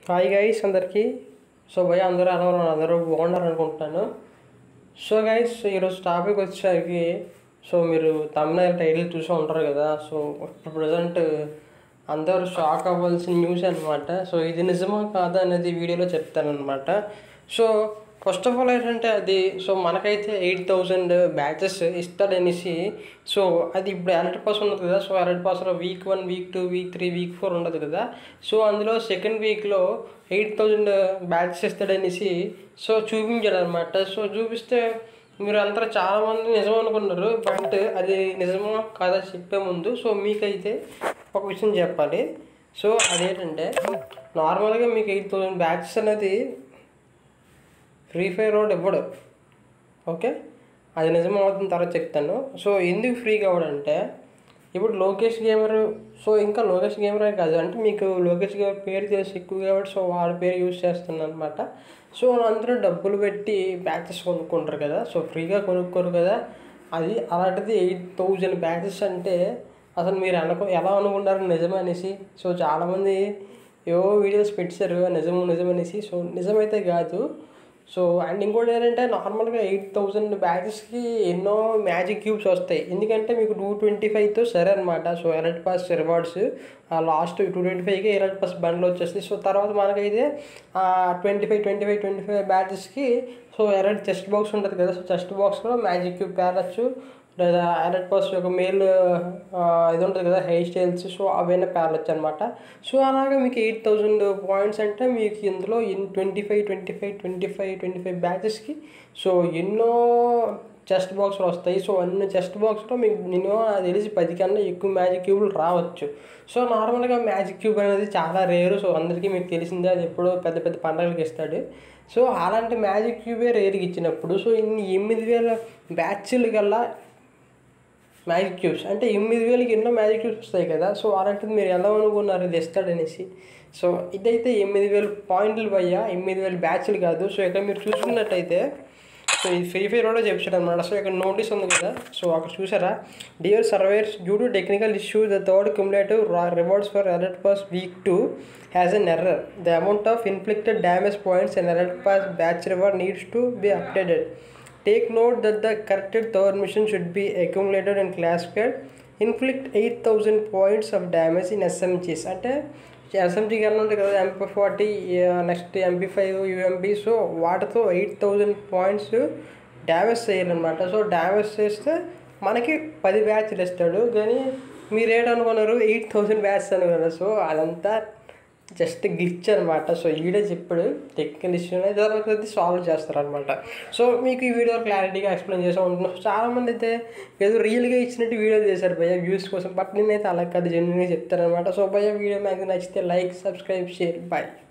Hi guys అందరికీ so భయ అందరూ ఎలా ఉన్నారు అందరూ బాగున్నారు అనుకుంటున్నాను సో గైస్ ఈరోజు టాపిక్ వచ్చేసరికి సో మీరు తమిళ టైటిల్ చూసి ఉంటారు కదా సో ఇప్పుడు ప్రజెంట్ అందరూ షాక్ అవ్వాల్సిన న్యూస్ అనమాట సో ఇది నిజమా కాదా అనేది వీడియోలో చెప్తానమాట సో ఫస్ట్ ఆఫ్ ఆల్ ఏంటంటే అది సో మనకైతే ఎయిట్ థౌజండ్ బ్యాచెస్ ఇస్తాడనేసి సో అది ఇప్పుడు అలర్ట్ పాస్ ఉన్నది కదా సో అలర్ట్ పాస్లో week one week two week three week four ఉండదు కదా సో అందులో సెకండ్ వీక్లో ఎయిట్ థౌజండ్ బ్యాచెస్ ఇస్తాడనేసి సో చూపించాడు అనమాట సో చూపిస్తే మీరు అందరూ చాలామంది నిజం అనుకున్నారు బట్ అది నిజమో కాదా చెప్పే ముందు సో మీకైతే ఒక విషయం చెప్పాలి సో అదేంటంటే నార్మల్గా మీకు ఎయిట్ థౌజండ్ బ్యాచెస్ అనేది ఫ్రీ ఫైర్ రోడ్ ఇవ్వడు ఓకే అది నిజం అవుతుంది తర్వాత చెప్తాను సో ఎందుకు ఫ్రీ కావడంటే ఇప్పుడు లోకేష్ గేమర్ సో ఇంకా లోకేష్ గేమరే కాదు అంటే మీకు లోకేష్ గేమర్ పేరు తెలిసి ఎక్కువ కాబట్టి సో వాడి పేరు యూజ్ చేస్తున్నాను అనమాట సో అందరూ డబ్బులు పెట్టి బ్యాచెస్ కొనుక్కుంటారు కదా సో ఫ్రీగా కొనుక్కోరు కదా అది అలాంటిది ఎయిట్ థౌజండ్ బ్యాచెస్ అంటే అసలు మీరు అనుకో ఎలా అనుకుంటారు నిజమే అనేసి సో చాలామంది ఏవో వీడియోస్ పెట్టారు నిజము నిజం అనేసి సో నిజమైతే కాదు సో అండ్ ఇంకోటి ఏంటంటే నార్మల్గా ఎయిట్ థౌజండ్ బ్యాచెస్కి ఎన్నో మ్యాజిక్ క్యూబ్స్ వస్తాయి ఎందుకంటే మీకు టూ ట్వంటీ ఫైవ్తో సరే అనమాట so alert pass rewards last two twenty ఫైవ్కి ఎలర్ట్ పాస్ బండ్లు వచ్చేస్తాయి సో తర్వాత మనకైతే twenty five twenty five twenty five బ్యాచెస్కి సో ఎలర్ట్ చెస్ట్ బాక్స్ ఉంటుంది కదా సో చెస్ట్ బాక్స్ కూడా మ్యాజిక్ క్యూబ్ పేరచ్చు లేదా ఎలర్ట్ పాస్ యొక్క మేల్ ఇది ఉంటుంది కదా హెయిర్ స్టైల్స్ సో అవైనా పేర్లొచ్చు అనమాట సో అలాగే మీకు ఎయిట్ థౌజండ్ పాయింట్స్ అంటే మీకు ఇందులో in twenty five twenty five twenty five twenty five బ్యాచెస్కి సో ఎన్నో చెస్ట్ బాక్స్లు వస్తాయి సో అన్ని చెస్ట్ బాక్స్లో మీకు నేను తెలిసి పది కన్నా ఎక్కువ మ్యాజిక్ క్యూబ్లు రావచ్చు సో నార్మల్గా మ్యాజిక్ క్యూబ్ అనేది చాలా రేరు సో అందరికీ మీకు తెలిసిందే అది ఎప్పుడో పెద్ద పెద్ద పండుగలకి ఇస్తాడు సో అలాంటి మ్యాజిక్ క్యూబే రేరుకి ఇచ్చినప్పుడు సో ఇన్ని ఎనిమిది వేల బ్యాచ్లు కల్లా మ్యాజిక్ క్యూబ్స్ అంటే ఎనిమిది వేలకి ఎన్నో మ్యాజిక్ క్యూబ్స్ వస్తాయి కదా సో అలాంటిది మీరు ఎలా అనుకున్నారు ఇది ఇస్తాడనేసి సో ఇదైతే ఎనిమిది వేలు పాయింట్లు పయ్యా ఎనిమిది వేలు బ్యాచ్లు కాదు సో ఇక్కడ మీరు చూసుకున్నట్టయితే సో ఇది ఫ్రీ ఫైర్ కూడా చెప్పాడు అనమాట సో ఇక్కడ నోటీస్ ఉంది కదా సో అక్కడ చూసారా dear survivors due to technical issue the third cumulative rewards for alert pass week two has an error the amount of inflicted damage points and alert pass badge reward needs to be updated Take note that the corrected third mission should be accumulated and classified. Inflict 8000 points of damage in SMGs. అంటే SMG కన్నా ఉంటుంది కదా MP forty next MP five UMP so వాటితో eight thousand points damage చేయాలన్నమాట so damage చేస్తే మనకి పది బ్యాచ్లు ఇస్తాడు కానీ మీరు ఏంటనుకున్నారు ఎయిట్ థౌజండ్ బ్యాచ్ అనుకున్నారు సో అదంతా జస్ట్ గ్లిచ్ అనమాట సో ఈడే చెప్పాడు టెక్నికల్ ఇష్యూ అనేది తర్వాత అది సాల్వ్ చేస్తారనమాట సో మీకు ఈ వీడియో క్లారిటీగా ఎక్స్ప్లెయిన్ చేసా ఉంటున్నాను చాలామంది అయితే ఏదో రియల్గా ఇచ్చినట్టు వీడియో చేశారు భయ్య వ్యూస్ కోసం బట్ నేనైతే అలా కాదు జెన్యున్గా చెప్తారనమాట సో భయ్య వీడియో నాకు నచ్చితే లైక్ సబ్స్క్రైబ్ షేర్ బాయ్